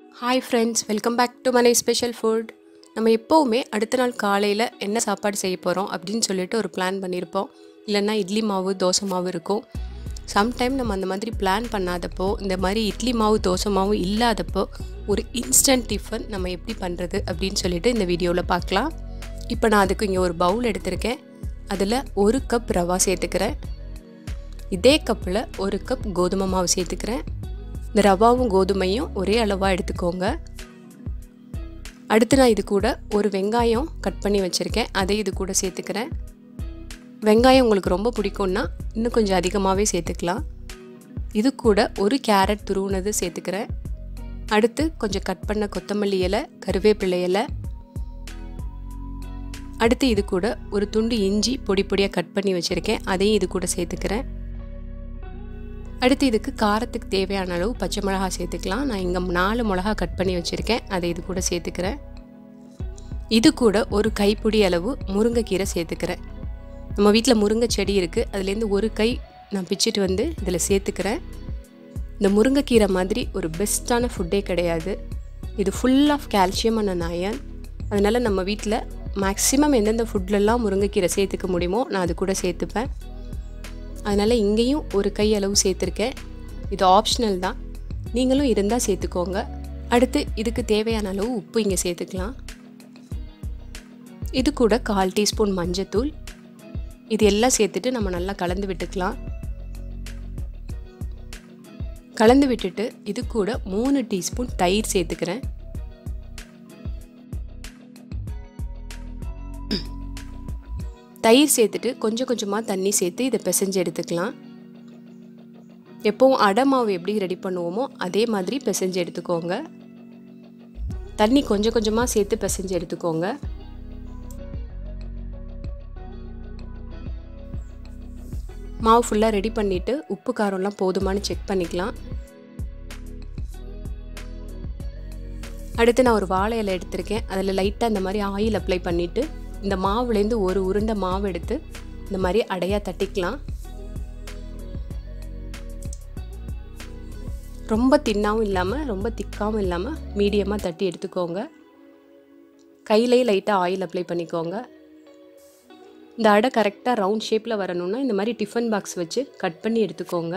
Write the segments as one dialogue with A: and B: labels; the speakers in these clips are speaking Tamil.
A: hi friends welcome back to மனை ஸ்பெஷல் ஃபுட் நம்ம எப்போவுமே அடுத்த நாள் காலையில் என்ன சாப்பாடு செய்ய போகிறோம் அப்படின்னு சொல்லிட்டு ஒரு பிளான் பண்ணியிருப்போம் இல்லைன்னா இட்லி மாவு தோசை மாவு இருக்கும் சம்டைம் நம்ம அந்த மாதிரி பிளான் பண்ணாதப்போ இந்த மாதிரி இட்லி மாவு தோசை மாவு இல்லாதப்போ ஒரு இன்ஸ்டன்ட் டிஃபன் நம்ம எப்படி பண்ணுறது அப்படின்னு சொல்லிட்டு இந்த வீடியோவில் பார்க்கலாம் இப்போ நான் அதுக்கு இங்கே ஒரு பவுல் எடுத்திருக்கேன் அதில் ஒரு கப் ரவா சேர்த்துக்கிறேன் இதே கப்பில் ஒரு கப் கோதுமை மாவு சேர்த்துக்கிறேன் இந்த ரவாவும் கோதுமையும் ஒரே அளவாக எடுத்துக்கோங்க அடுத்து நான் இது கூட ஒரு வெங்காயம் கட் பண்ணி வச்சுருக்கேன் அதை இது கூட சேர்த்துக்கிறேன் வெங்காயம் உங்களுக்கு ரொம்ப பிடிக்கும்னா இன்னும் கொஞ்சம் அதிகமாகவே சேர்த்துக்கலாம் இது கூட ஒரு கேரட் துருவுனது சேர்த்துக்கிறேன் அடுத்து கொஞ்சம் கட் பண்ண கொத்தமல்லி இலை கருவேப்பிலை இலை அடுத்து இது கூட ஒரு துண்டு இஞ்சி பொடி பொடியாக கட் பண்ணி வச்சுருக்கேன் அதையும் இது கூட சேர்த்துக்கிறேன் அடுத்து இதுக்கு காரத்துக்கு தேவையான அளவு பச்சை மிளகா சேர்த்துக்கலாம் நான் இங்கே நாலு மிளகா கட் பண்ணி வச்சுருக்கேன் அதை இது கூட சேர்த்துக்கிறேன் இது கூட ஒரு கைப்பிடி அளவு முருங்கைக்கீரை சேர்த்துக்கிறேன் நம்ம வீட்டில் முருங்கை செடி இருக்குது அதுலேருந்து ஒரு கை நான் பிச்சுட்டு வந்து இதில் சேர்த்துக்கிறேன் இந்த முருங்கைக்கீரை மாதிரி ஒரு பெஸ்ட்டான ஃபுட்டே கிடையாது இது ஃபுல் ஆஃப் கால்சியமான அயன் அதனால் நம்ம வீட்டில் மேக்ஸிமம் எந்தெந்த ஃபுட்லலாம் முருங்கைக்கீரை சேர்த்துக்க முடியுமோ நான் அது கூட சேர்த்துப்பேன் அதனால் இங்கேயும் ஒரு கை அளவு சேர்த்துருக்கேன் இது ஆப்ஷனல் தான் நீங்களும் இருந்தால் சேர்த்துக்கோங்க அடுத்து இதுக்கு தேவையான அளவு உப்பு இங்கே சேர்த்துக்கலாம் இது கூட கால் டீஸ்பூன் மஞ்சத்தூள் இது எல்லாம் சேர்த்துட்டு நம்ம நல்லா கலந்து விட்டுக்கலாம் கலந்து விட்டுட்டு இது கூட மூணு டீஸ்பூன் தயிர் சேர்த்துக்கிறேன் தயிர் சேர்த்துட்டு கொஞ்சம் கொஞ்சமாக தண்ணி சேர்த்து இதை பிசைஞ்சு எடுத்துக்கலாம் எப்போவும் அடை மாவு எப்படி ரெடி பண்ணுவோமோ அதே மாதிரி பிசைஞ்சு எடுத்துக்கோங்க தண்ணி கொஞ்சம் கொஞ்சமாக சேர்த்து பிசைஞ்சு எடுத்துக்கோங்க மாவு ஃபுல்லாக ரெடி பண்ணிவிட்டு உப்பு காரம்லாம் போதுமானு செக் பண்ணிக்கலாம் அடுத்து நான் ஒரு வாழை இலை எடுத்திருக்கேன் அதில் லைட்டாக இந்த மாதிரி ஆயில் அப்ளை பண்ணிவிட்டு இந்த மாவுலேருந்து ஒரு உருண்டை மாவு எடுத்து இந்த மாதிரி அடையாக தட்டிக்கலாம் ரொம்ப தின்னாவும் இல்லாமல் ரொம்ப திக்காவும் இல்லாமல் மீடியமாக தட்டி எடுத்துக்கோங்க கையிலேயே லைட்டாக ஆயில் அப்ளை பண்ணிக்கோங்க இந்த அடை கரெக்டாக ரவுண்ட் ஷேப்பில் வரணும்னா இந்த மாதிரி டிஃபன் பாக்ஸ் வச்சு கட் பண்ணி எடுத்துக்கோங்க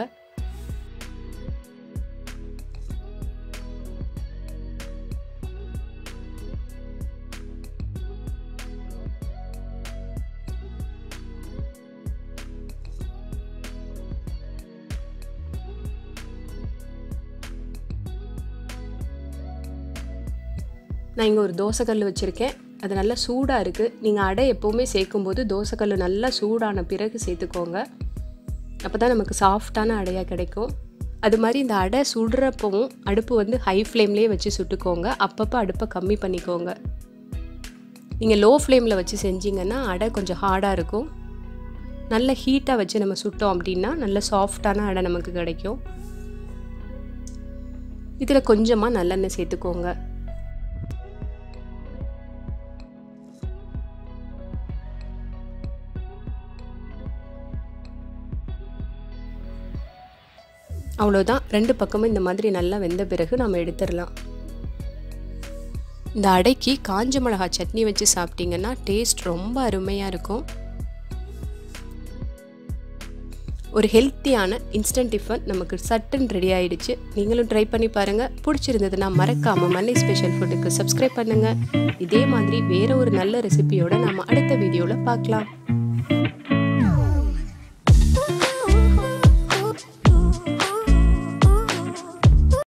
A: நான் இங்கே ஒரு தோசைக்கல் வச்சுருக்கேன் அது நல்லா சூடாக இருக்குது நீங்கள் அடை எப்போவுமே சேர்க்கும்போது தோசைக்கல் நல்லா சூடான பிறகு சேர்த்துக்கோங்க அப்போ தான் நமக்கு சாஃப்டான அடையாக கிடைக்கும் அது மாதிரி இந்த அடை சுடுறப்பவும் அடுப்பு வந்து ஹை ஃப்ளேம்லேயே வச்சு சுட்டுக்கோங்க அப்பப்போ அடுப்பை கம்மி பண்ணிக்கோங்க நீங்கள் லோ ஃப்ளேமில் வச்சு செஞ்சிங்கன்னா அடை கொஞ்சம் ஹார்டாக இருக்கும் நல்ல ஹீட்டாக வச்சு நம்ம சுட்டோம் அப்படின்னா நல்ல சாஃப்டான அடை நமக்கு கிடைக்கும் இதில் கொஞ்சமாக நல்லெண்ணெய் சேர்த்துக்கோங்க அவ்வளோதான் ரெண்டு பக்கமும் இந்த மாதிரி நல்லா வெந்த பிறகு நம்ம எடுத்துடலாம் இந்த அடைக்கு காஞ்ச மிளகா சட்னி வச்சு சாப்பிட்டிங்கன்னா டேஸ்ட் ரொம்ப அருமையாக இருக்கும் ஒரு ஹெல்த்தியான இன்ஸ்டன்ட் டிஃபன் நமக்கு சட்டுன்னு ரெடி ஆகிடுச்சு நீங்களும் ட்ரை பண்ணி பாருங்கள் பிடிச்சிருந்ததுன்னா மறக்காமல் மல்லை ஸ்பெஷல் ஃபுட்டுக்கு சப்ஸ்கிரைப் பண்ணுங்கள் இதே மாதிரி வேறு ஒரு நல்ல ரெசிபியோட நம்ம அடுத்த வீடியோவில் பார்க்கலாம்